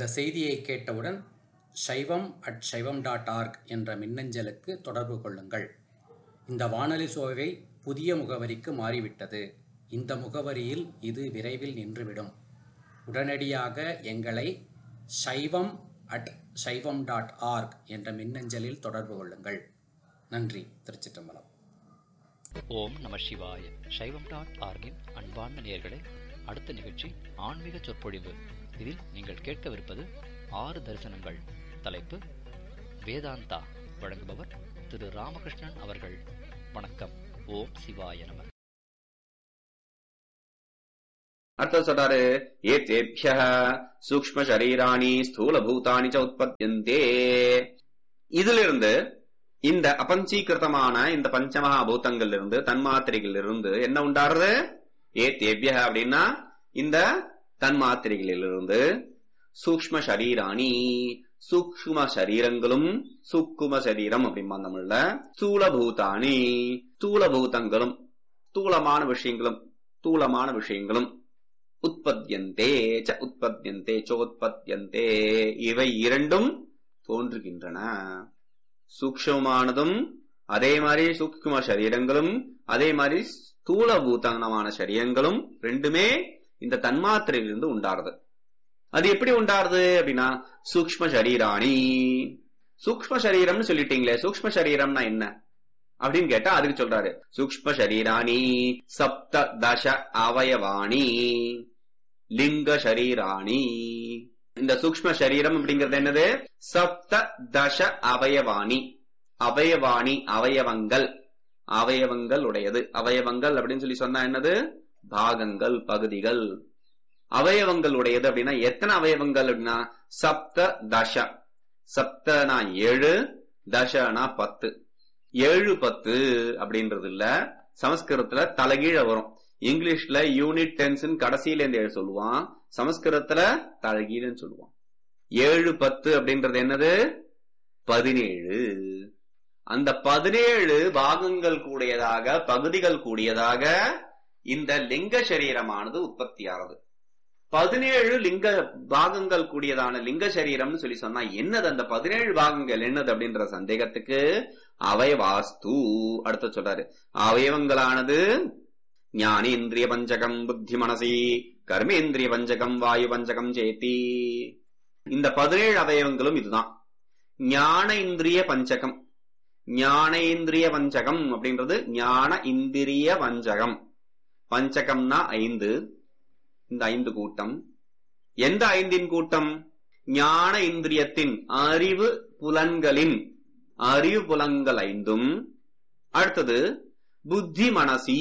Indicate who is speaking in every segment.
Speaker 1: இந்த செய்தியை கேட்டவுடன் சைவம் அட் சைவம் டாட் ஆர்க் என்ற மின்னஞ்சலுக்கு தொடர்பு கொள்ளுங்கள் இந்த வானொலி சோவை புதிய முகவரிக்கு மாறிவிட்டது இந்த முகவரியில் இது விரைவில் நின்றுவிடும் உடனடியாக எங்களை சைவம் அட் சைவம் டாட் ஆர்க் என்ற மின்னஞ்சலில் தொடர்பு கொள்ளுங்கள் நன்றி திருச்சிற்றம்பலம்
Speaker 2: ஓம் நம சிவாய சைவம் டாட் ஆர்கின் அன்பார்ந்த நேயர்களே அடுத்த நிகழ்ச்சி ஆன்மீக சொற்பொழிவு இதில் நீங்கள் கேட்கவிருப்பது ஆறு தரிசனங்கள் தலைப்பு வேதாந்தா வழங்குபவர் திரு ராமகிருஷ்ணன் அவர்கள் வணக்கம் ஓம் சிவாய நம
Speaker 3: அர்த்தம் சொல்றாரு ஏத்தேபிய சூக்ம சரீராணி ஸ்தூல பூதானி ச உற்பத்தியந்தே இதிலிருந்து இந்த அபஞ்சீகிருதமான இந்த பஞ்சமகா பூதங்கள்ல இருந்து தன்மாத்திரைகள் இருந்து என்ன உண்டாருது ஏத்தேபிய அப்படின்னா இந்த தன்மாத்திரைகளிலிருந்து சூக்ம சரீராணி சூக்ம சரீரங்களும் சூக்கும சரீரம் அப்படிம்பா தமிழ்ல ஸ்தூல பூதானி ஸ்தூல பூதங்களும் ஸ்தூலமான விஷயங்களும் ஸ்தூலமான விஷயங்களும் உற்பத்தியந்தே ச உற்பத்தியந்தே சோத்பத்தியந்தே இவை இரண்டும் தோன்றுகின்றன சூக்ஷமானதும் அதே மாதிரி சூக்ஷ்ம சரீரங்களும் அதே மாதிரி ஸ்தூல பூதனமான சரீரங்களும் ரெண்டுமே இந்த தன்மாத்திரையிலிருந்து உண்டாருது அது எப்படி உண்டாருது அப்படின்னா சூக்ஷ்ம சரீராணி சூக்ஷ்ம சரீரம்னு சொல்லிட்டீங்களே சூக்ஷ்ம சரீரம்னா என்ன அப்படின்னு கேட்டா அதுக்கு சொல்றாரு சூக்ஷ்ம சரீராணி சப்த தச அவயவாணி லிங்க சரீராணி இந்த சூக்ஷ்ம சரீரம் அப்படிங்கிறது என்னது சப்த தச அவயவாணி அவயவாணி அவயவங்கள் அவயவங்கள் உடையது அவயவங்கள் அப்படின்னு சொல்லி சொன்னா என்னது பாகங்கள் பகுதிகள் அவயவங்கள் உடையது அப்படின்னா எத்தனை அவயவங்கள் அப்படின்னா சப்த தச சப்தனா ஏழு தசனா பத்து ஏழு பத்து அப்படின்றது இல்ல சமஸ்கிருதத்துல தலைகீழ வரும் இங்கிலீஷ்ல யூனிட் டென்ஸ் கடைசியில இருந்து எழுத சொல்லுவான் சமஸ்கிருதத்துல தலைகீழன்னு சொல்லுவான் ஏழு பத்து அப்படின்றது என்னது பதினேழு அந்த பதினேழு பாகங்கள் கூடியதாக பகுதிகள் கூடியதாக இந்த லிங்க சரீரமானது உற்பத்தியாகிறது பதினேழு லிங்க பாகங்கள் கூடியதான லிங்க சரீரம்னு சொல்லி சொன்னா என்னது அந்த பதினேழு பாகங்கள் என்னது அப்படின்ற சந்தேகத்துக்கு அவயவாஸ்து அடுத்த சொல்றாரு அவயவங்களானது ஞானேந்திரிய பஞ்சகம் புத்தி மனசி கர்மேந்திரிய பஞ்சகம் வாயு பஞ்சகம் சேத்தி இந்த பதினேழு அவயவங்களும் இதுதான் ஞான இந்திரிய பஞ்சகம் ஞானேந்திரிய பஞ்சகம் அப்படின்றது ஞான இந்திரிய பஞ்சகம் பஞ்சகம்னா ஐந்து இந்த ஐந்து கூட்டம் எந்த ஐந்தின் கூட்டம் ஞான இந்திரியத்தின் அறிவு புலன்களின் அறிவு புலன்கள் ஐந்தும் அடுத்தது புத்தி மனசி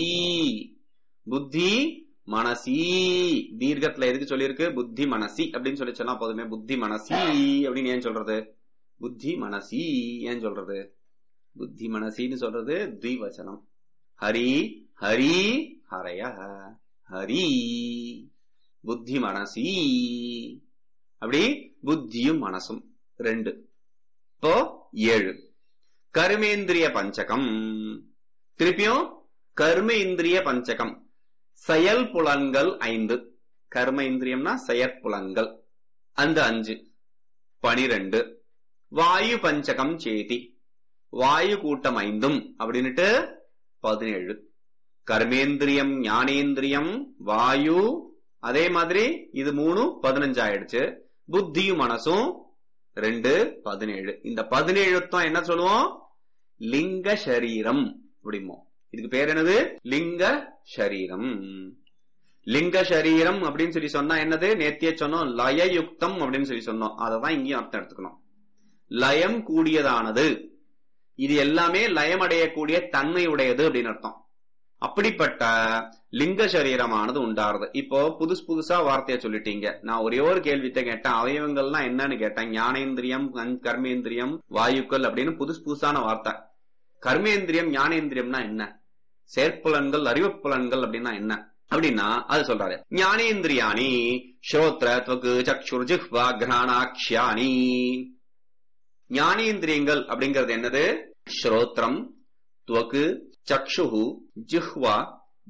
Speaker 3: புத்தி மனசி தீர்க்கத்துல எதுக்கு சொல்லியிருக்கு புத்தி மனசி அப்படின்னு சொல்லி சொன்னா போதுமே புத்தி மனசி அப்படின்னு ஏன் சொல்றது புத்தி மனசி ஏன் சொல்றது புத்தி மனசின்னு சொல்றது த்விவச்சனம் ஹரி ஹரி ஹரய ஹரி புத்தி மனசி அப்படி புத்தியும் மனசும் ரெண்டு இப்போ ஏழு கர்மேந்திரிய பஞ்சகம் திருப்பியும் கர்ம இந்திரிய பஞ்சகம் செயல் புலன்கள் ஐந்து கர்ம இந்திரியம்னா செயற்புலன்கள் அந்த அஞ்சு பனிரெண்டு வாயு பஞ்சகம் சேதி வாயு கூட்டம் ஐந்தும் அப்படின்னுட்டு பதினேழு கர்மேந்திரியம் ஞானேந்திரியம் வாயு அதே மாதிரி இது மூணு பதினஞ்சு ஆயிடுச்சு புத்தியும் மனசும் ரெண்டு பதினேழு இந்த பதினேழு தான் என்ன சொல்லுவோம் லிங்க சரீரம் அப்படிமோ இதுக்கு பேர் என்னது லிங்க சரீரம் லிங்க சரீரம் அப்படின்னு சொல்லி சொன்னா என்னது நேத்திய சொன்னோம் லயயுக்தம் அப்படின்னு சொல்லி சொன்னோம் அததான் இங்கேயும் அர்த்தம் எடுத்துக்கணும் லயம் கூடியதானது இது எல்லாமே லயம் அடையக்கூடிய தன்மை உடையது அப்படின்னு அர்த்தம் அப்படிப்பட்ட லிங்க சரீரமானது உண்டாருது இப்போ புதுசு புதுசா வார்த்தைய சொல்லிட்டீங்க நான் ஒரே ஒரு கேள்வித்த கேட்டேன் அவயவங்கள்லாம் என்னன்னு கேட்டேன் ஞானேந்திரியம் கர்மேந்திரியம் வாயுக்கள் அப்படின்னு புதுசு புதுசான வார்த்தை கர்மேந்திரியம் ஞானேந்திரியம்னா என்ன செயற்புலன்கள் அறிவுப்புலன்கள் அப்படின்னா என்ன அப்படின்னா அது சொல்றாரு ஞானேந்திரியாணி ஸ்ரோத்ர துவக்கு சக்ஷுர் ஜிஹ்வா கிராணாக்ஷியானி ஞானேந்திரியங்கள் அப்படிங்கிறது என்னது ஸ்ரோத்ரம் துவக்கு சக்ஷுகு ஜிஹ்வா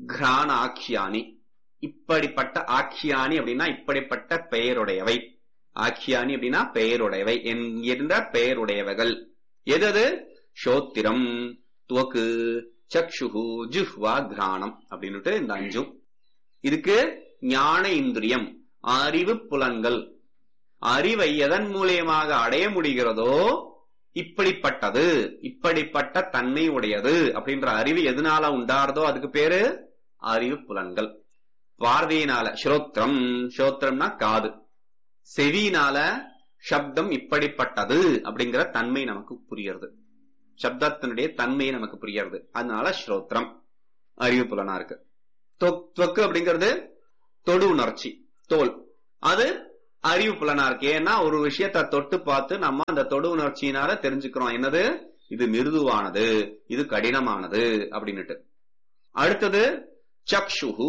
Speaker 3: கிராணாக்கியானி இப்படிப்பட்ட ஆக்கியானி அப்படின்னா இப்படிப்பட்ட பெயருடையவை ஆக்கியானி அப்படின்னா பெயருடையவை என்கின்ற பெயருடையவைகள் எது அது ஸ்ரோத்திரம் துவக்கு சக்ஷுகு ஜுஹ்வா கிராணம் அப்படின்னுட்டு இந்த அஞ்சும் இதுக்கு ஞான இந்திரியம் அறிவு புலன்கள் அறிவை எதன் மூலியமாக அடைய முடிகிறதோ இப்படிப்பட்டது இப்படிப்பட்ட தன்மை உடையது அப்படின்ற அறிவு எதனால உண்டாருதோ அதுக்கு பேரு அறிவு புலன்கள் பார்வையினால ஸ்ரோத்திரம் ஸ்ரோத்திரம்னா காது செவியினால சப்தம் இப்படிப்பட்டது அப்படிங்கிற தன்மை நமக்கு புரியுறது சப்தத்தினுடைய தன்மை நமக்கு புரியுறது அதனால ஸ்ரோத்திரம் அறிவு புலனா இருக்கு தொக்- தொக்கு அப்படிங்கிறது தொடு உணர்ச்சி தோல் அது அறிவு புலனா இருக்கு ஏன்னா ஒரு விஷயத்தை தொட்டு பார்த்து நம்ம அந்த தொடு உணர்ச்சியினால தெரிஞ்சுக்கிறோம் என்னது இது மிருதுவானது இது கடினமானது அப்படின்னுட்டு அடுத்தது சக்ஷுஹு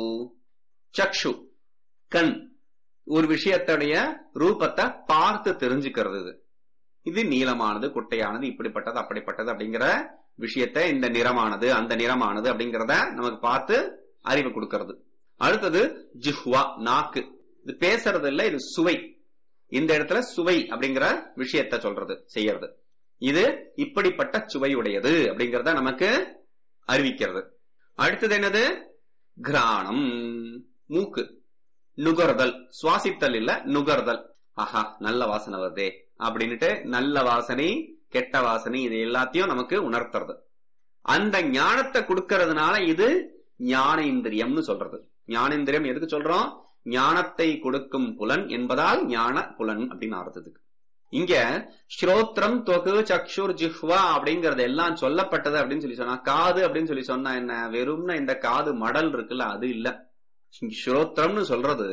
Speaker 3: சக்ஷு கண் ஒரு விஷயத்துடைய ரூபத்தை பார்த்து தெரிஞ்சுக்கிறது இது இது நீளமானது குட்டையானது இப்படிப்பட்டது அப்படிப்பட்டது அப்படிங்கிற விஷயத்தை இந்த நிறமானது அந்த நிறமானது அப்படிங்கிறத நமக்கு பார்த்து அறிவு கொடுக்கிறது அடுத்தது ஜிஹ்வா நாக்கு இது பேசுறது இல்ல இது சுவை இந்த இடத்துல சுவை அப்படிங்கிற விஷயத்த சொல்றது செய்யறது இது இப்படிப்பட்ட சுவை உடையது அப்படிங்கறத நமக்கு அறிவிக்கிறது அடுத்தது என்னது கிராணம் மூக்கு நுகர்தல் சுவாசித்தல் இல்ல நுகர்தல் ஆஹா நல்ல வாசனை வருதே அப்படின்னுட்டு நல்ல வாசனை கெட்ட வாசனை இது எல்லாத்தையும் நமக்கு உணர்த்துறது அந்த ஞானத்தை கொடுக்கறதுனால இது ஞானேந்திரியம்னு சொல்றது ஞானேந்திரியம் எதுக்கு சொல்றோம் ஞானத்தை கொடுக்கும் புலன் என்பதால் ஞான புலன் அப்படின்னு அர்த்தத்துக்கு இங்க ஸ்ரோத்ரம் தொகு சக்ஷுர் ஜிஹ்வா அப்படிங்கறது எல்லாம் சொல்லப்பட்டது அப்படின்னு சொல்லி சொன்னா காது அப்படின்னு சொல்லி சொன்னா என்ன வெறும்னா இந்த காது மடல் இருக்குல்ல அது இல்ல ஸ்ரோத்ரம்னு சொல்றது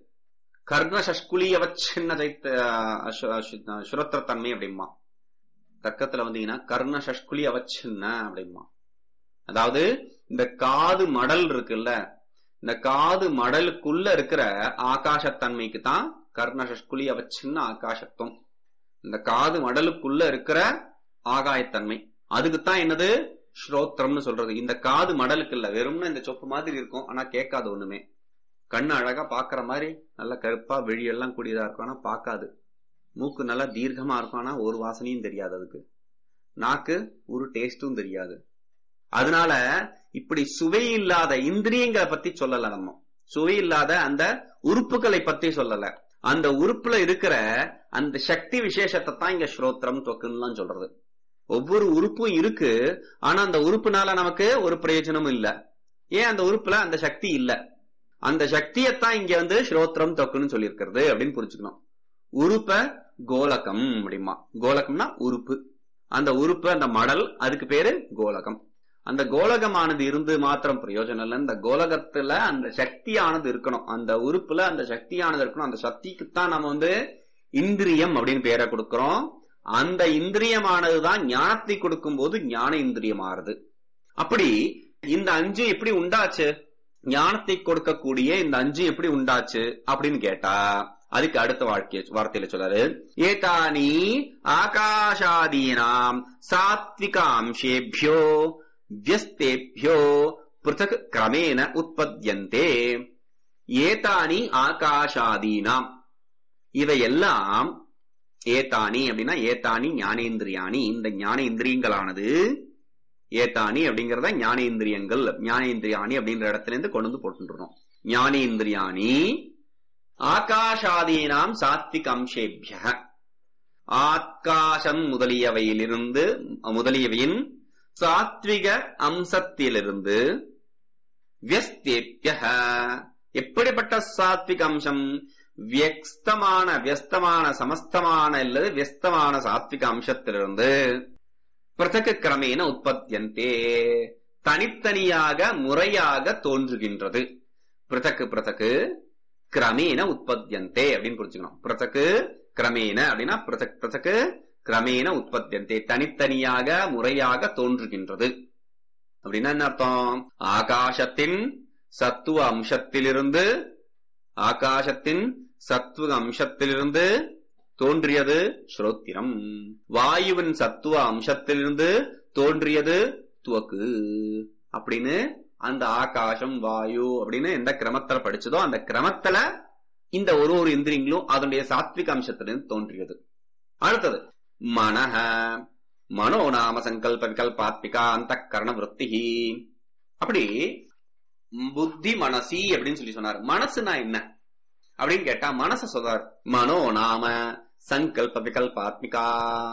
Speaker 3: கர்ண சஷ்குலிய வச்சின்ன சைத்த சுரத்திரத்தன்மை அப்படிமா தர்க்கத்துல வந்தீங்கன்னா கர்ண சஷ்குலி அவச்சின்ன அப்படிமா அதாவது இந்த காது மடல் இருக்குல்ல இந்த காது மடலுக்குள்ள இருக்கிற ஆகாசத்தன்மைக்கு தான் கர்ண சஷ்குலி அவச்சின்ன ஆகாசத்துவம் இந்த காது மடலுக்குள்ள இருக்கிற ஆகாயத்தன்மை அதுக்குத்தான் என்னது ஸ்ரோத்திரம்னு சொல்றது இந்த காது மடலுக்கு இல்ல வெறும்னா இந்த சொப்பு மாதிரி இருக்கும் ஆனா கேட்காது ஒண்ணுமே கண்ணு அழகா பாக்குற மாதிரி நல்ல கருப்பா விழியெல்லாம் கூடியதா இருக்கும் ஆனா பார்க்காது மூக்கு நல்லா தீர்க்கமா இருக்கும் ஆனா ஒரு வாசனையும் தெரியாது அதுக்கு நாக்கு ஒரு டேஸ்டும் தெரியாது அதனால இப்படி சுவை இல்லாத இந்திரியங்களை பத்தி சொல்லல நம்ம சுவை இல்லாத அந்த உறுப்புகளை பத்தி சொல்லல அந்த உறுப்புல இருக்கிற அந்த சக்தி விசேஷத்தை தான் இங்க ஸ்ரோத்திரம் தொக்குன்னு சொல்றது ஒவ்வொரு உறுப்பும் இருக்கு ஆனா அந்த உறுப்புனால நமக்கு ஒரு பிரயோஜனமும் இல்ல ஏன் அந்த உறுப்புல அந்த சக்தி இல்ல அந்த சக்தியத்தான் இங்க வந்து ஸ்ரோத்திரம் தொக்குன்னு சொல்லியிருக்கிறது அப்படின்னு புரிஞ்சுக்கணும் உறுப்ப கோலகம் அப்படிமா கோலகம்னா உறுப்பு அந்த உறுப்பு அந்த மடல் அதுக்கு பேரு கோலகம் அந்த கோலகமானது இருந்து மாத்திரம் பிரயோஜனம் இல்லை இந்த கோலகத்துல அந்த சக்தியானது இருக்கணும் அந்த உறுப்புல அந்த சக்தியானது இருக்கணும் அந்த சக்திக்குத்தான் நம்ம வந்து இந்திரியம் அப்படின்னு பேரை கொடுக்கிறோம் அந்த இந்திரியமானதுதான் ஞானத்தை கொடுக்கும் போது ஞான இந்திரியம் ஆறுது அப்படி இந்த அஞ்சு எப்படி உண்டாச்சு ஞானத்தை கொடுக்கக்கூடிய இந்த அஞ்சு எப்படி உண்டாச்சு அப்படின்னு கேட்டா அதுக்கு அடுத்த வாழ்க்கை வார்த்தையில சொல்றாரு ஏதானி ஆகாஷாதீனாம் சாத்விகாம்சேபியோ வியஸ்தேபியோ பிருத்தக் கிரமேண உற்பத்தியந்தே ஏதானி ஆகாஷாதீனாம் இவையெல்லாம் ஏதானி அப்படின்னா ஏதானி ஞானேந்திரியானி இந்த ஞானேந்திரியங்களானது ஏதானி அப்படிங்கறத ஞானேந்திரியங்கள் ஞானேந்திரியானி அப்படின்ற இடத்துல இருந்து கொண்டு வந்து போட்டுருணும் ஞானேந்திரியானி ஆகாஷாதீனாம் சாத்விக் அம்சேபிய ஆகாசம் முதலியவையிலிருந்து முதலியவையின் சாத்விக அம்சத்திலிருந்து வியஸ்தேபிய எப்படிப்பட்ட சாத்விக அம்சம் வியஸ்தமான வியஸ்தமான சமஸ்தமான அல்லது வியஸ்தமான சாத்விக அம்சத்திலிருந்து பிரதக கிரமேன உற்பத்தியந்தே தனித்தனியாக முறையாக தோன்றுகின்றது பிரதக்கு பிரதக்கு கிரமேன உற்பத்தியந்தே அப்படின்னு புரிஞ்சுக்கணும் பிரதக்கு கிரமேன அப்படின்னா பிரதக் பிரதக்கு கிரமேன உற்பத்தியந்தே தனித்தனியாக முறையாக தோன்றுகின்றது அப்படின்னா என்ன அர்த்தம் ஆகாசத்தின் சத்துவ அம்சத்திலிருந்து ஆகாசத்தின் சத்துவ அம்சத்திலிருந்து தோன்றியது ஸ்ரோத்திரம் வாயுவின் சத்துவ அம்சத்திலிருந்து தோன்றியது துவக்கு அப்படின்னு அந்த ஆகாசம் வாயு அப்படின்னு எந்த கிரமத்துல படிச்சதோ அந்த கிரமத்துல இந்த ஒரு ஒரு இந்திரியங்களும் அதனுடைய சாத்விக அம்சத்திலிருந்து தோன்றியது அடுத்தது மனஹ மனோ நாம சங்கல்ப விகல்பாத்மிகா அந்த கரண விருத்தி அப்படி புத்தி மனசி அப்படின்னு சொல்லி சொன்னார் மனசுனா என்ன அப்படின்னு கேட்டா மனச சொல்றார் மனோ நாம சங்கல்ப விகல்பாத்மிகா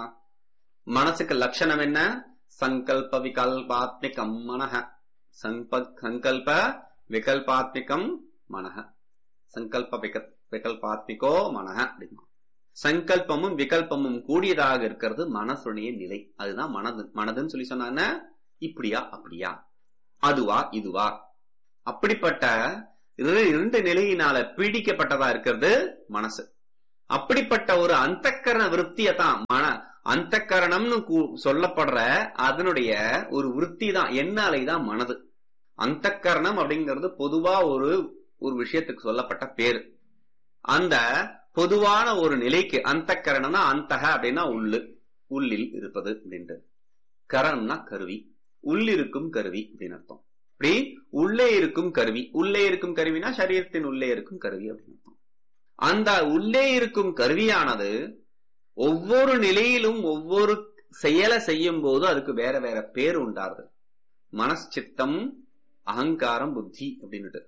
Speaker 3: மனசுக்கு லட்சணம் என்ன சங்கல்ப விகல்பாத்மிகம் மனஹ சங்க சங்கல்ப விகல்பாத்மிகம் மனஹ சங்கல்ப விக விகல்பாத்மிகோ மனஹ அப்படிமா சங்கல்பமும் விகல்பமும் கூடியதாக இருக்கிறது மனசுடைய நிலை அதுதான் மனது மனதுன்னு சொல்லி சொன்னாங்க இப்படியா அப்படியா அதுவா இதுவா அப்படிப்பட்ட இரு- இரண்டு நிலையினால பீடிக்கப்பட்டதா இருக்கிறது மனசு அப்படிப்பட்ட ஒரு அந்தக்கரண விருத்தியை தான் மன அந்தக்கரணம்னு கூ- சொல்லப்படுற அதனுடைய ஒரு விருத்தி தான் என்னாலை தான் மனது அந்தக்கரணம் அப்படிங்கிறது பொதுவா ஒரு ஒரு விஷயத்துக்கு சொல்லப்பட்ட பேரு அந்த பொதுவான ஒரு நிலைக்கு அந்தக்கரணம்னா அந்தக அப்படின்னா உள்ளு உள்ளில் இருப்பது அப்படின்ட்டு கரணம்னா கருவி உள்ளிருக்கும் கருவி அப்படின்னு அர்த்தம் இப்படி உள்ளே இருக்கும் கருவி உள்ளே இருக்கும் கருவினா சரீரத்தின் உள்ளே இருக்கும் கருவி அப்படின்னு அர்த்தம் அந்த உள்ளே இருக்கும் கருவியானது ஒவ்வொரு நிலையிலும் ஒவ்வொரு செயலை செய்யும் போது அதுக்கு வேற வேற பேர் உண்டாருது மனசித்தம் அகங்காரம் புத்தி அப்படின்னுட்டு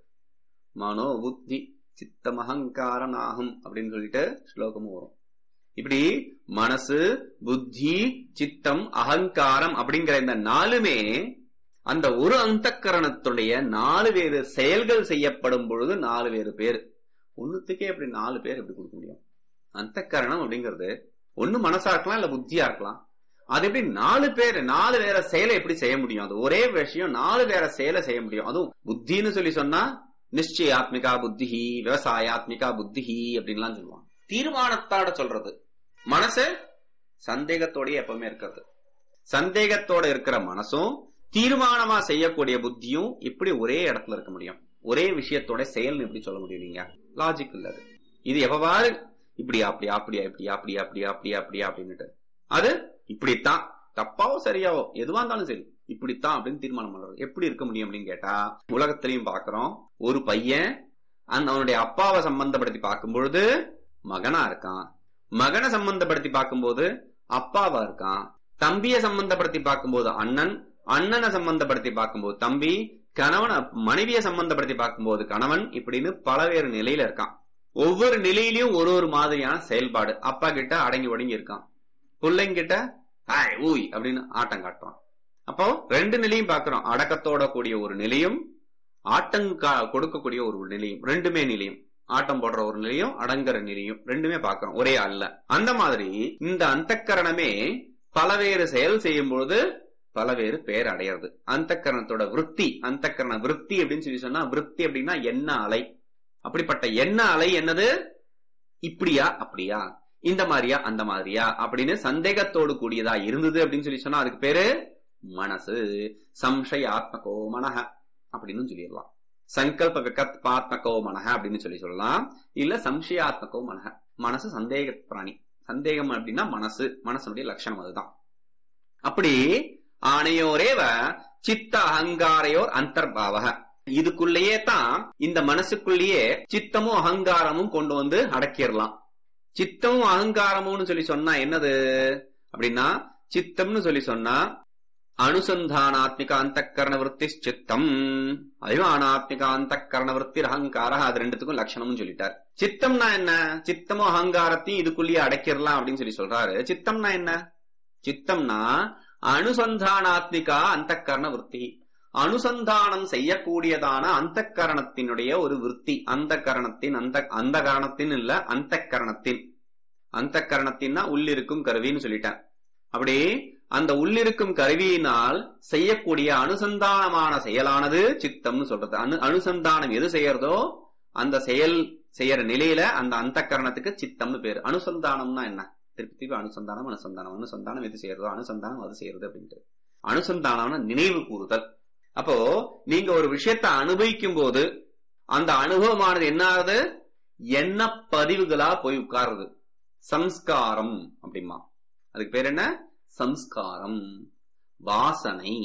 Speaker 3: மனோ புத்தி சித்தம் அகங்காரம் ஆகும் அப்படின்னு சொல்லிட்டு ஸ்லோகமும் வரும் இப்படி மனசு புத்தி சித்தம் அகங்காரம் அப்படிங்கிற இந்த நாலுமே அந்த ஒரு அந்தக்கரணத்துடைய நாலு வேறு செயல்கள் செய்யப்படும் பொழுது நாலு வேறு பேர் ஒண்ணுத்துக்கே அப்படி நாலு பேர் எப்படி கொடுக்க முடியும் அந்தக்கரணம் அப்படிங்கிறது ஒண்ணு மனசா இருக்கலாம் இல்ல புத்தியா இருக்கலாம் அது எப்படி நாலு பேர் நாலு வேற செயலை எப்படி செய்ய முடியும் அது ஒரே விஷயம் நாலு வேற செயலை செய்ய முடியும் அதுவும் புத்தின்னு சொல்லி சொன்னா நிச்சயாத்மிகா புத்திஹி விவசாயாத்மிகா புத்திஹி அப்படின்லாம் சொல்லுவாங்க தீர்மானத்தோட சொல்றது மனசு சந்தேகத்தோடய எப்பவுமே இருக்கிறது சந்தேகத்தோட இருக்கிற மனசும் தீர்மானமா செய்யக்கூடிய புத்தியும் எப்படி ஒரே இடத்துல இருக்க முடியும் ஒரே விஷயத்தோட செயல்னு எப்படி சொல்ல முடியும் நீங்க லாஜிக் இல்ல அது இது எப்பவாறு இப்படியா அப்படியா அப்படியா இப்படியா அப்படியா அப்படியா அப்படியா அப்படியா அப்படின்னுட்டு அது இப்படித்தான் தப்பாவோ சரியாவோ எதுவா இருந்தாலும் சரி இப்படித்தான் அப்படின்னு தீர்மானம் பண்றது எப்படி இருக்க முடியும் அப்படின்னு கேட்டா உலகத்திலையும் பாக்குறோம் ஒரு பையன் அந்த அவனுடைய அப்பாவை சம்பந்தப்படுத்தி பார்க்கும் பொழுது மகனா இருக்கான் மகனை சம்பந்தப்படுத்தி பார்க்கும்போது அப்பாவா இருக்கான் தம்பியை சம்பந்தப்படுத்தி பார்க்கும்போது அண்ணன் அண்ணனை சம்பந்தப்படுத்தி பார்க்கும்போது தம்பி கணவன் மனைவியை சம்பந்தப்படுத்தி பார்க்கும்போது கணவன் இப்படின்னு பலவேறு நிலையில இருக்கான் ஒவ்வொரு நிலையிலயும் ஒரு ஒரு மாதிரியான செயல்பாடு அப்பா கிட்ட அடங்கி ஒடுங்கி இருக்கான் பிள்ளைங்கிட்ட ஹாய் ஊய் அப்படின்னு ஆட்டம் காட்டுறான் அப்போ ரெண்டு நிலையும் பார்க்கிறோம் அடக்கத்தோட கூடிய ஒரு நிலையும் ஆட்டம் கா- கொடுக்கக்கூடிய ஒரு நிலையும் ரெண்டுமே நிலையும் ஆட்டம் போடுற ஒரு நிலையும் அடங்குற நிலையும் ரெண்டுமே பார்க்கிறோம் ஒரே அல்ல அந்த மாதிரி இந்த அந்தக்கரணமே பலவேறு செயல் செய்யும் பொழுது பலவேறு பேர் அடையிறது அந்தக்கரணத்தோட விருத்தி அந்தக்கரண விருத்தி அப்படின்னு சொல்லி சொன்னா விருத்தி அப்படின்னா என்ன அலை அப்படிப்பட்ட என்ன அலை என்னது இப்படியா அப்படியா இந்த மாதிரியா அந்த மாதிரியா அப்படின்னு சந்தேகத்தோடு கூடியதா இருந்தது அப்படின்னு சொல்லி சொன்னா அதுக்கு பேரு மனசு சம்சயாத்மகோ மனஹ அப்படின்னு சொல்லிடலாம் சங்கல்ப விகத்பாத்மகோ மனஹ அப்படின்னு சொல்லி சொல்லலாம் இல்ல சம்சயாத்மகோ மனஹ மனசு சந்தேக பிராணி சந்தேகம் அப்படின்னா மனசு மனசனுடைய லட்சணம் அதுதான் அப்படி ஆணையோரேவ சித்த அகங்காரையோர் அந்தர்பாவக இதுக்குள்ளேயே தான் இந்த மனசுக்குள்ளேயே சித்தமும் அகங்காரமும் கொண்டு வந்து அடக்கிடலாம் சித்தமும் அகங்காரமும்னு சொல்லி சொன்னா என்னது அப்படின்னா சித்தம்னு சொல்லி சொன்னா அனுசந்தானாத்மிக அந்தக்கரண விற்பி சித்தம் அபிமானாத்மிக அந்தக்கரண விற்பி அகங்கார அது ரெண்டுத்துக்கும் லட்சணம்னு சொல்லிட்டார் சித்தம்னா என்ன சித்தமும் அகங்காரத்தையும் இதுக்குள்ளேயே அடக்கிடலாம் அப்படின்னு சொல்லி சொல்றாரு சித்தம்னா என்ன சித்தம்னா அனுசந்தானாத்மிகா அந்தக்கரண விற்பி அனுசந்தானம் செய்யக்கூடியதான அந்த கரணத்தினுடைய ஒரு விற்பி அந்த கரணத்தின் அந்த அந்த கரணத்தின் இல்ல அந்த கரணத்தின் அந்த கரணத்தின்னா உள்ளிருக்கும் கருவின்னு சொல்லிட்டேன் அப்படி அந்த உள்ளிருக்கும் கருவியினால் செய்யக்கூடிய அனுசந்தானமான செயலானது சித்தம்னு சொல்றது அனு அனுசந்தானம் எது செய்யறதோ அந்த செயல் செய்யற நிலையில அந்த அந்த கரணத்துக்கு சித்தம்னு பேரு அனுசந்தானம்னா என்ன திருப்பி திருப்பி அனுசந்தானம் அனுசந்தானம் அனுசந்தானம் எது செய்யறதோ அனுசந்தானம் அது செய்யறது அப்படின்ட்டு அனுசந்தானம்னா நினைவு கூறுதல் அப்போ நீங்க ஒரு விஷயத்தை அனுபவிக்கும் போது அந்த அனுபவமானது என்ன ஆகுது எண்ண பதிவுகளா போய் உட்காருது சம்ஸ்காரம் அப்படிமா அதுக்கு பேர் என்ன சம்ஸ்காரம் வாசனை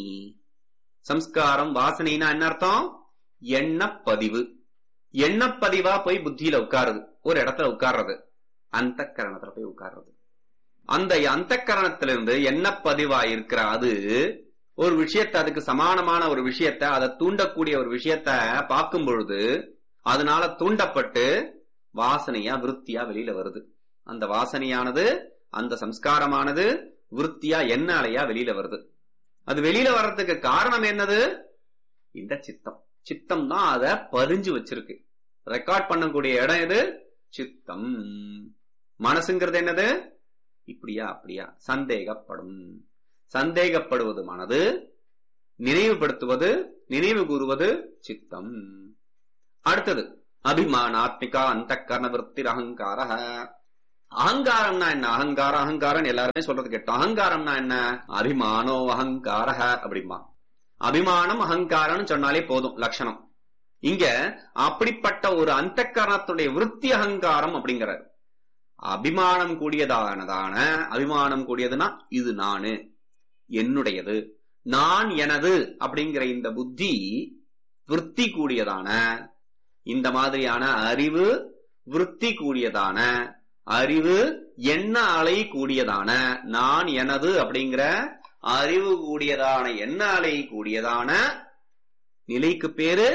Speaker 3: சம்ஸ்காரம் வாசனைனா என்ன அர்த்தம் எண்ணப்பதிவு எண்ணப்பதிவா போய் புத்தியில உட்காருது ஒரு இடத்துல உட்கார்றது அந்த கரணத்துல போய் உட்கார்றது அந்த அந்த கரணத்திலிருந்து என்ன பதிவா இருக்கிற அது ஒரு விஷயத்தை அதுக்கு சமானமான ஒரு விஷயத்தை அதை தூண்டக்கூடிய ஒரு விஷயத்த பார்க்கும் பொழுது அதனால தூண்டப்பட்டு வாசனையா விருத்தியா வெளியில வருது அந்த வாசனையானது அந்த சம்ஸ்காரமானது விருத்தியா என்னாலையா வெளியில வருது அது வெளியில வர்றதுக்கு காரணம் என்னது இந்த சித்தம் சித்தம் தான் அதை பதிஞ்சு வச்சிருக்கு ரெக்கார்ட் பண்ணக்கூடிய இடம் எது சித்தம் மனசுங்கிறது என்னது இப்படியா அப்படியா சந்தேகப்படும் சந்தேகப்படுவது மனது நினைவுபடுத்துவது நினைவு கூறுவது சித்தம் அடுத்தது அபிமானாத்மிகா அந்த கர்ண விற்பி அகங்கார அகங்காரம்னா என்ன அகங்காரம் அகங்காரம் எல்லாருமே சொல்றது கேட்டோம் அகங்காரம்னா என்ன அபிமானோ அகங்கார அப்படிமா அபிமானம் அகங்காரம்னு சொன்னாலே போதும் லட்சணம் இங்க அப்படிப்பட்ட ஒரு அந்த கரணத்துடைய விருத்தி அகங்காரம் அப்படிங்கிறார் அபிமானம் கூடியதானதான அபிமானம் கூடியதுன்னா இது நானு என்னுடையது நான் எனது அப்படிங்கிற இந்த புத்தி விருத்தி கூடியதான இந்த மாதிரியான அறிவு விருத்தி கூடியதான அறிவு எண்ண அலை கூடியதான நான் எனது அப்படிங்கிற அறிவு கூடியதான எண்ண அலை கூடியதான நிலைக்கு பேரு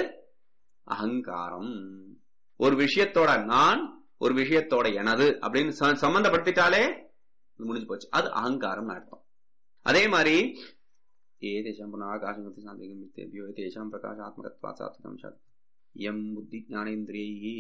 Speaker 3: அகங்காரம் ஒரு விஷயத்தோட நான் ஒரு விஷயத்தோட எனது அப்படின்னு ச- சம்பந்தப்படுத்திட்டாலே இது முடிஞ்சு போச்சு அது அகங்காரம் அர்த்தம் அதே மாதிரி ஏதேஷாம் புனராகாசங்கத்தி சாந்திகம் மித்தேபியோ ஏதேஷாம் பிரகாஷாத்மகத்வா சாத்விகம் சாத் எம் புத்தி ஞானேந்திரியை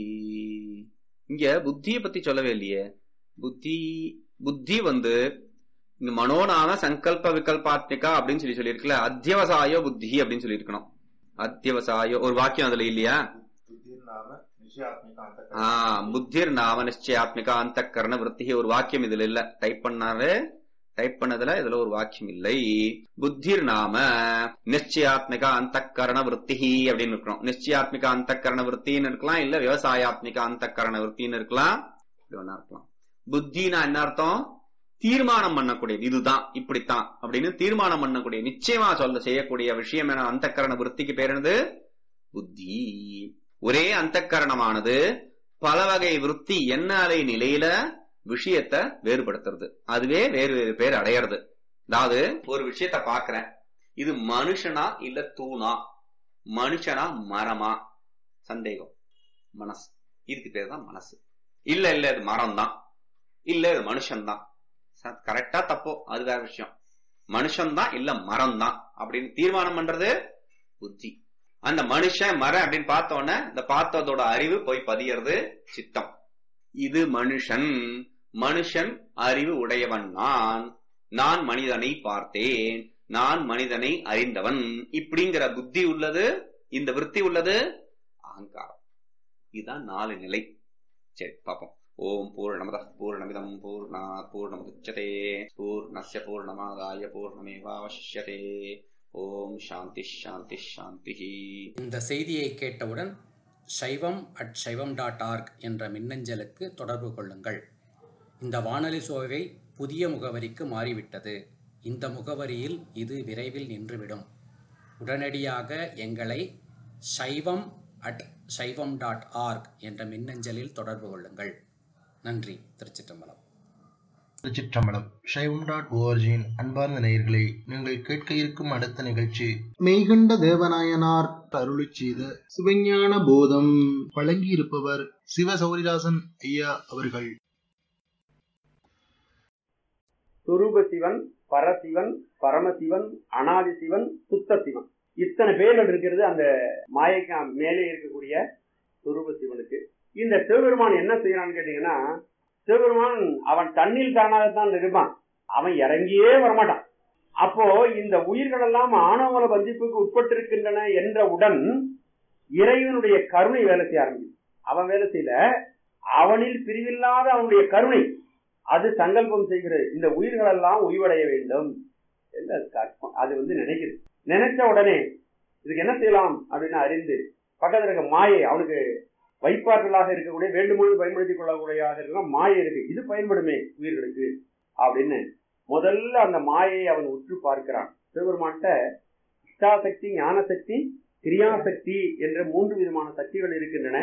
Speaker 3: இங்க புத்தியை பத்தி சொல்லவே இல்லையே புத்தி புத்தி வந்து இந்த மனோநாம சங்கல்ப விகல்பாத்மிகா அப்படின்னு சொல்லி சொல்லியிருக்குல்ல அத்தியவசாயோ புத்தி அப்படின்னு சொல்லி இருக்கணும் அத்தியவசாயோ ஒரு வாக்கியம் அதுல இல்லையா
Speaker 4: बुद्धिर्नाम निश्चयात्मिका अंतःकरण
Speaker 3: ஆ புத்திர் நாம நிச்சயாத்மிகா அந்த கரண விருத்தி ஒரு வாக்கியம் இதுல இல்ல டைப் பண்ணாரு டைப் பண்ணதுல இதுல ஒரு வாக்கியம் இல்லை புத்திர் நாம நிச்சயாத்மிகா அந்த கரண விருத்தி அப்படின்னு இருக்கணும் நிச்சயாத்மிகா அந்த கரண விருத்தின்னு இருக்கலாம் இல்ல விவசாயாத்மிகா அந்த கரண விருத்தின்னு இருக்கலாம் இப்படி வேணா இருக்கலாம் புத்தினா என்ன அர்த்தம் தீர்மானம் பண்ணக்கூடியது இதுதான் இப்படித்தான் அப்படின்னு தீர்மானம் பண்ணக்கூடிய நிச்சயமா சொல்ல செய்யக்கூடிய விஷயம் என அந்த கரண விருத்திக்கு பேர் என்னது புத்தி ஒரே அந்த கரணமானது பல வகை விருத்தி என்ன அலை நிலையில விஷயத்தை வேறுபடுத்துறது அதுவே வேறு வேறு பேர் அடையிறது அதாவது ஒரு விஷயத்த பாக்குறேன் இது மனுஷனா இல்ல தூணா மனுஷனா மரமா சந்தேகம் மனசு இதுக்கு பேர் தான் மனசு இல்ல இல்ல இது மரம் தான் இல்ல இது மனுஷன் தான் கரெக்டா தப்போ அது வேற விஷயம் மனுஷன் தான் இல்ல மரம் தான் அப்படின்னு தீர்மானம் பண்றது புத்தி அந்த மனுஷன் மரம் அப்படின்னு பார்த்த உடனே இந்த பார்த்ததோட அறிவு போய் பதியறது சித்தம் இது மனுஷன் மனுஷன் அறிவு உடையவன் நான் நான் மனிதனை பார்த்தேன் நான் மனிதனை அறிந்தவன் இப்படிங்கிற புத்தி உள்ளது இந்த விருத்தி உள்ளது அகங்காரம் இதுதான் நாலு நிலை சரி பார்ப்போம் ஓம் பூர்ணமத பூர்ணமிதம் பூர்ணா பூர்ணமுதச்சதே பூர்ணஸ்ய பூர்ணமாதாய பூர்ணமேவாவசிஷ்யதே ஓம் சாந்தி சாந்தி சாந்தி
Speaker 1: இந்த செய்தியை கேட்டவுடன் சைவம் அட் சைவம் டாட் ஆர்க் என்ற மின்னஞ்சலுக்கு தொடர்பு கொள்ளுங்கள் இந்த வானொலி சோவை புதிய முகவரிக்கு மாறிவிட்டது இந்த முகவரியில் இது விரைவில் நின்றுவிடும் உடனடியாக எங்களை சைவம் அட் சைவம் டாட் ஆர்க் என்ற மின்னஞ்சலில் தொடர்பு கொள்ளுங்கள் நன்றி திருச்சிற்றம்பலம்
Speaker 4: திருச்சிற்றம்பலம் சைவம் டாட் ஓஆர்ஜியின் அன்பார்ந்த நேயர்களே நீங்கள் கேட்க இருக்கும் அடுத்த நிகழ்ச்சி மெய்கண்ட தேவநாயனார் அருளி செய்த சிவஞான போதம் வழங்கியிருப்பவர் சிவ சௌரிதாசன் ஐயா அவர்கள்
Speaker 5: சுரூப சிவன் பரசிவன் பரமசிவன் அனாதி சிவன் சுத்த சிவன் இத்தனை பேர்கள் இருக்கிறது அந்த மாயைக்கு மேலே இருக்கக்கூடிய சுரூப சிவனுக்கு இந்த சிவபெருமான் என்ன செய்யறான்னு கேட்டீங்கன்னா சிவபெருமான் அவன் தண்ணில் தானாகத்தான் இருப்பான் அவன் இறங்கியே வரமாட்டான் அப்போ இந்த உயிர்கள் எல்லாம் ஆணவமல பந்திப்புக்கு உட்பட்டிருக்கின்றன என்றவுடன் இறைவனுடைய கருணை வேலை செய்ய ஆரம்பிக்கும் அவன் வேலை செய்யல அவனில் பிரிவில்லாத அவனுடைய கருணை அது சங்கல்பம் செய்கிறது இந்த உயிர்கள் எல்லாம் உய்வடைய வேண்டும் என்று அது கற்பம் அது வந்து நினைக்குது நினைச்ச உடனே இதுக்கு என்ன செய்யலாம் அப்படின்னு அறிந்து பக்கத்துல இருக்க மாயை அவனுக்கு வைப்பாற்றலாக இருக்கக்கூடிய வேண்டுமானது பயன்படுத்திக் கொள்ளக்கூடியதாக இருக்கிற மாயை இருக்கு இது பயன்படுமே உயிர்களுக்கு அப்படின்னு முதல்ல அந்த மாயையை அவன் உற்று பார்க்கிறான் சிவபெருமான்கிட்ட இஷ்டாசக்தி ஞானசக்தி கிரியாசக்தி என்ற மூன்று விதமான சக்திகள் இருக்கின்றன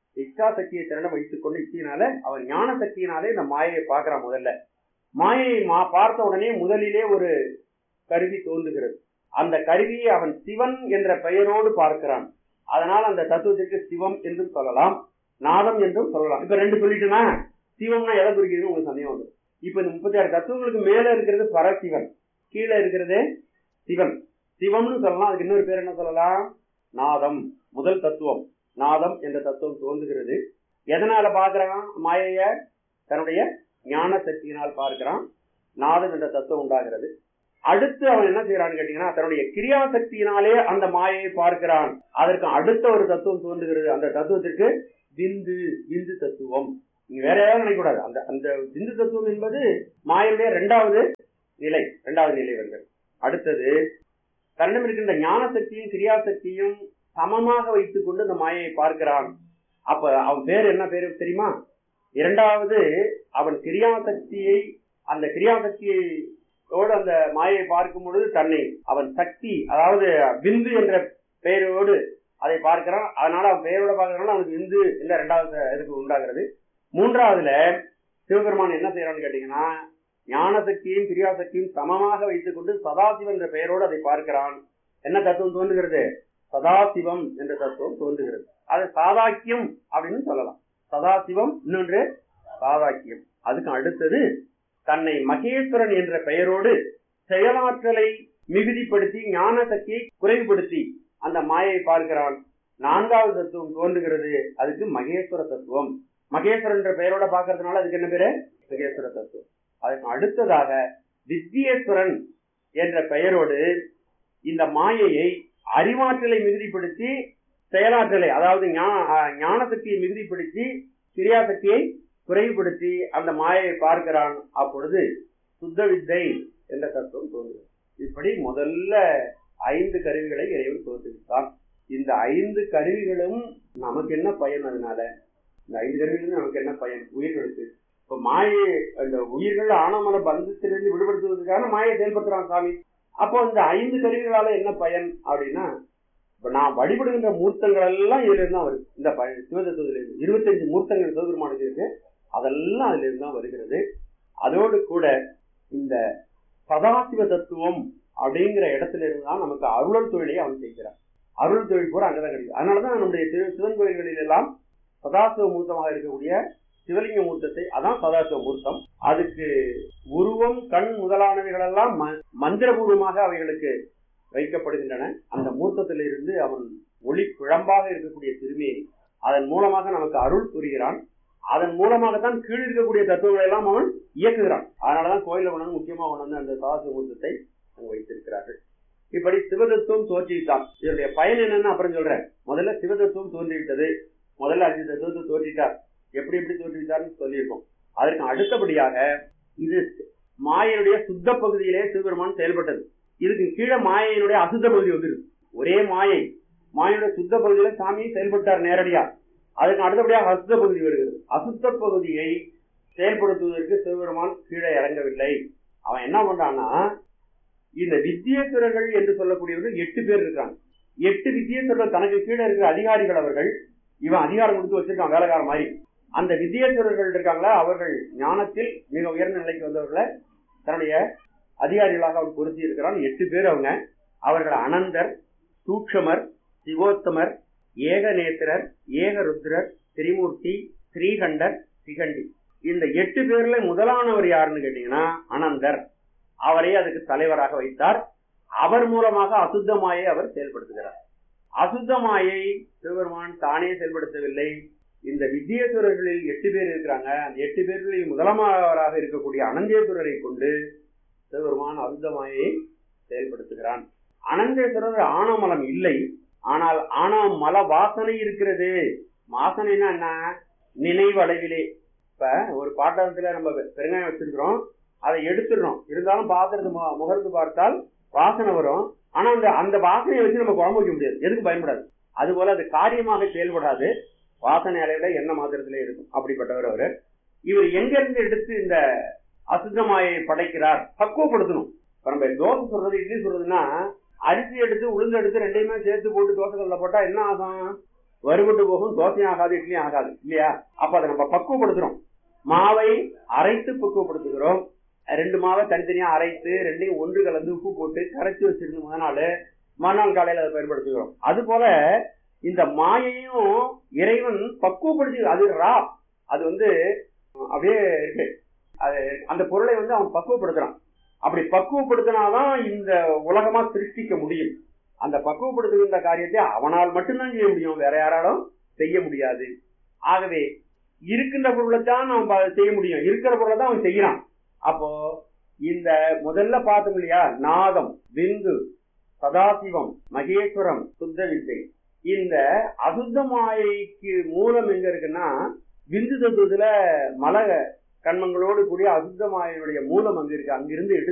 Speaker 5: இச்சா சக்தியை திறனை வைத்துக் கொண்டு இச்சையினால அவன் ஞான சக்தியினாலே இந்த மாயையை பார்க்கிறான் முதல்ல மாயையை மா பார்த்த உடனே முதலிலே ஒரு கருவி தோன்றுகிறது அந்த கருவியை அவன் சிவன் என்ற பெயரோடு பார்க்கிறான் அதனால் அந்த தத்துவத்திற்கு சிவம் என்றும் சொல்லலாம் நாதம் என்றும் சொல்லலாம் இப்ப ரெண்டு சொல்லிட்டுனா சிவம்னா எதை குறிக்கிறது உங்களுக்கு சந்தேகம் வந்து இப்ப இந்த முப்பத்தி ஆறு தத்துவங்களுக்கு மேல இருக்கிறது பரசிவன் கீழே இருக்கிறது சிவன் சிவம்னு சொல்லலாம் அதுக்கு இன்னொரு பேர் என்ன சொல்லலாம் நாதம் முதல் தத்துவம் நாதம் என்ற தத்துவம் தோன்றுகிறது எதனால பார்க்கிறான் மாயைய தன்னுடைய ஞான சக்தியினால் பார்க்கிறான் நாதம் என்ற தத்துவம் உண்டாகிறது அடுத்து அவன் என்ன செய்யறான்னு கேட்டீங்கன்னா தன்னுடைய கிரியா சக்தியினாலே அந்த மாயையை பார்க்கிறான் அதற்கு அடுத்த ஒரு தத்துவம் தோன்றுகிறது அந்த தத்துவத்திற்கு விந்து விந்து தத்துவம் நீங்க வேற யாரும் நினைக்கக்கூடாது அந்த அந்த விந்து தத்துவம் என்பது மாயையுடைய இரண்டாவது நிலை இரண்டாவது நிலை வருகிறது அடுத்தது தன்னிடம் இருக்கின்ற ஞான சக்தியும் கிரியா சக்தியும் சமமாக வைத்துக் கொண்டு அந்த மாயையை பார்க்கிறான் அப்ப அவன் பேர் என்ன பேரு தெரியுமா இரண்டாவது அவன் கிரியா சக்தியை அந்த கிரியா சக்தியோடு அந்த மாயையை பார்க்கும் பொழுது தன்னை அவன் சக்தி அதாவது பிந்து என்ற பெயரோடு அதை பார்க்கிறான் அதனால அவன் பெயரோட பார்க்கறதுனால அவனுக்கு விந்து என்ற இரண்டாவது இதுக்கு உண்டாகிறது மூன்றாவதுல சிவபெருமான் என்ன செய்யறான்னு கேட்டீங்கன்னா ஞான சக்தியும் கிரியா சக்தியும் சமமாக வைத்துக் கொண்டு சதாசிவன் என்ற பெயரோடு அதை பார்க்கிறான் என்ன தத்துவம் தோன்றுகிறது சதாசிவம் என்ற தத்துவம் தோன்றுகிறது அது சாதாக்கியம் அப்படின்னு சொல்லலாம் சதாசிவம் இன்னொன்று சாதாக்கியம் அதுக்கு அடுத்தது தன்னை மகேஸ்வரன் என்ற பெயரோடு செயலாற்றலை மிகுதிப்படுத்தி ஞான சக்தியை குறைவுபடுத்தி அந்த மாயை பார்க்கிறான் நான்காவது தத்துவம் தோன்றுகிறது அதுக்கு மகேஸ்வர தத்துவம் மகேஸ்வரன் என்ற பெயரோட பார்க்கறதுனால அதுக்கு என்ன பேரு மகேஸ்வர தத்துவம் அதுக்கு அடுத்ததாக வித்யேஸ்வரன் என்ற பெயரோடு இந்த மாயையை அறிவாற்றலை மிகுதிப்படுத்தி செயலாற்றலை அதாவது ஞான சக்தியை மிகுதிப்படுத்தி கிரியா சக்தியை குறைவுபடுத்தி அந்த மாயையை பார்க்கிறான் அப்பொழுது சுத்த வித்தை என்ற தத்துவம் தோன்றுகிறது இப்படி முதல்ல ஐந்து கருவிகளை இறைவன் தோற்றுவித்தான் இந்த ஐந்து கருவிகளும் நமக்கு என்ன பயன் அதனால இந்த ஐந்து கருவிகளும் நமக்கு என்ன பயன் உயிர்களுக்கு இப்ப மாயை அந்த உயிர்கள் ஆனமன பந்தத்திலிருந்து விடுபடுத்துவதற்கான மாயை செயல்படுத்துறான் சாமி அப்போ இந்த ஐந்து கருவிகளால என்ன பயன் அப்படின்னா இப்ப நான் வழிபடுகின்ற மூர்த்தங்கள் எல்லாம் இதுல இருந்து தான் வருது இந்த பயன் சிவதத்துவத்துல இருந்து இருபத்தஞ்சு மூர்த்தங்கள் சிவபெருமானுக்கு இருக்கு அதெல்லாம் அதுல இருந்து தான் வருகிறது அதோடு கூட இந்த சதாசிவ தத்துவம் அப்படிங்கிற இடத்துல இருந்து தான் நமக்கு அருளல் தொழிலை அவன் செய்கிறான் அருள் தொழில் பூரா அங்கதான் கிடைக்கும் அதனாலதான் நம்முடைய திரு- சிவன் கோயில்களில் எல்லாம் சதாசிவ மூர்த்தமாக இருக்கக்கூடிய சிவலிங்க மூர்த்தத்தை அதான் சதாசிவ மூர்த்தம் அதுக்கு உருவம் கண் முதலானவைகளெல்லாம் ம- மந்திரபூர்வமாக அவைகளுக்கு வைக்கப்படுகின்றன அந்த மூர்த்தத்திலிருந்து அவன் ஒளி குழம்பாக இருக்கக்கூடிய திருமேனி அதன் மூலமாக நமக்கு அருள் புரிகிறான் அதன் மூலமாகத்தான் கீழ் இருக்கக்கூடிய தத்துவங்களை எல்லாம் அவன் இயக்குகிறான் அதனாலதான் கோயில கொண்டு வந்து முக்கியமா கொண்டு வந்து அந்த சதாசிவ மூர்த்தத்தை அங்கு வைத்திருக்கிறார்கள் இப்படி சிவதத்துவம் தோற்றிவிட்டான் இதனுடைய பயன் என்னன்னு அப்புறம் சொல்றேன் முதல்ல சிவதத்துவம் தோன்றிவிட்டது முதல்ல அஞ்சு தத்துவத்தை தோற்றிட்டார் எப்படி எப்படி தோற்றுவித்தார்னு சொல்லியிருக்கோம் அதற்கு அடுத்தபடியாக இது மாயனுடைய சுத்த பகுதியிலே சிவபெருமான் செயல்பட்டது இதுக்கு கீழே மாயையினுடைய அசுத்த பகுதி வந்துருக்கு ஒரே மாயை மாயனுடைய சுத்த பகுதியில சாமி செயல்பட்டார் நேரடியா அதுக்கு அடுத்தபடியாக அசுத்த பகுதி வருகிறது அசுத்த பகுதியை செயல்படுத்துவதற்கு சிவபெருமான் கீழே இறங்கவில்லை அவன் என்ன பண்றான்னா இந்த வித்தியேஸ்வரர்கள் என்று சொல்லக்கூடியவர்கள் எட்டு பேர் இருக்காங்க எட்டு வித்தியேஸ்வரர்கள் தனக்கு கீழே இருக்கிற அதிகாரிகள் அவர்கள் இவன் அதிகாரம் கொடுத்து வச்சிருக்கான் வேலைக்கார மாதிரி அந்த வித்தியேஸ்வரர்கள் இருக்காங்களா அவர்கள் ஞானத்தில் மிக உயர்ந்த நிலைக்கு வந்தவர்களை தன்னுடைய அதிகாரிகளாக அவன் பொருத்தி இருக்கிறான் எட்டு பேர் அவங்க அவர்கள் அனந்தர் சூக்ஷமர் சிவோத்தமர் ஏகநேத்திரர் ஏகருத்ரர் திரிமூர்த்தி ஸ்ரீகண்டர் சிகண்டி இந்த எட்டு பேர்ல முதலானவர் யாருன்னு கேட்டீங்கன்னா அனந்தர் அவரை அதுக்கு தலைவராக வைத்தார் அவர் மூலமாக அசுத்தமாயை அவர் செயல்படுத்துகிறார் அசுத்தமாயை சிவபெருமான் தானே செயல்படுத்தவில்லை இந்த வித்தியேஸ்வரர்களில் எட்டு பேர் இருக்கிறாங்க அந்த எட்டு பேர்களில் முதலமாவராக இருக்கக்கூடிய அனந்தேஸ்வரரை கொண்டு சிவபெருமான் அசுத்தமாயை செயல்படுத்துகிறான் அனந்தேஸ்வரர் ஆணவமலம் இல்லை ஆனால் ஆணவ மல வாசனை இருக்கிறது வாசனைனா என்ன நினைவளவிலே இப்ப ஒரு பாட்டகத்துல நம்ம பெருங்காயம் வச்சிருக்கிறோம் அதை எடுத்துடுறோம் இருந்தாலும் பாத்திரத்து மு- முகர்ந்து பார்த்தால் வாசனை வரும் ஆனா அந்த அந்த வாசனையை வச்சு நம்ம குழம்பு வைக்க முடியாது எதுக்கு பயன்படாது அது போல அது காரியமாக செயல்படாது வாசனை அளவில என்ன மாத்திரத்திலே இருக்கும் அப்படிப்பட்டவர் அவரு இவர் எங்க இருந்து எடுத்து இந்த அசுத்தமாயை படைக்கிறார் பக்குவப்படுத்தணும் இப்ப நம்ம தோசை சொல்றது இட்லி சொல்றதுன்னா அரிசி எடுத்து உளுந்து எடுத்து ரெண்டையுமே சேர்த்து போட்டு தோசை கல்ல போட்டா என்ன ஆகும் வறுபட்டு போகும் தோசையும் ஆகாது இட்லியும் ஆகாது இல்லையா அப்ப அதை நம்ம பக்குவப்படுத்துறோம் மாவை அரைத்து பக்குவப்படுத்துகிறோம் ரெண்டு மாவை தனித்தனியா அரைத்து ரெண்டையும் ஒன்று கலந்து உப்பு போட்டு கரைச்சி வச்சிருந்து முத நாள் மறுநாள் காலையில அதை பயன்படுத்துகிறோம் அது போல இந்த மாயையும் இறைவன் பக்குவப்படுத்தி அது ரா அது வந்து அப்படியே இருக்கு அது அந்த பொருளை வந்து அவன் பக்குவப்படுத்துறான் அப்படி பக்குவப்படுத்தினாதான் இந்த உலகமா சிருஷ்டிக்க முடியும் அந்த பக்குவப்படுத்துகின்ற காரியத்தை அவனால் மட்டும்தான் செய்ய முடியும் வேற யாராலும் செய்ய முடியாது ஆகவே இருக்கின்ற பொருளை தான் அவன் ப- செய்ய முடியும் இருக்கிற பொருளை தான் அவன் செய்யறான் அப்போ இந்த முதல்ல பார்த்தோம் இல்லையா நாதம் விந்து சதாசிவம் மகேஸ்வரம் சுத்த வித்தை இந்த அசுத்த மாயைக்கு மூலம் எங்க இருக்குன்னா விந்து தத்துவத்துல மல கண்மங்களோடு கூடிய அசுத்த மாயையுடைய மூலம் அங்க இருக்கு அங்கிருந்து எடுத்து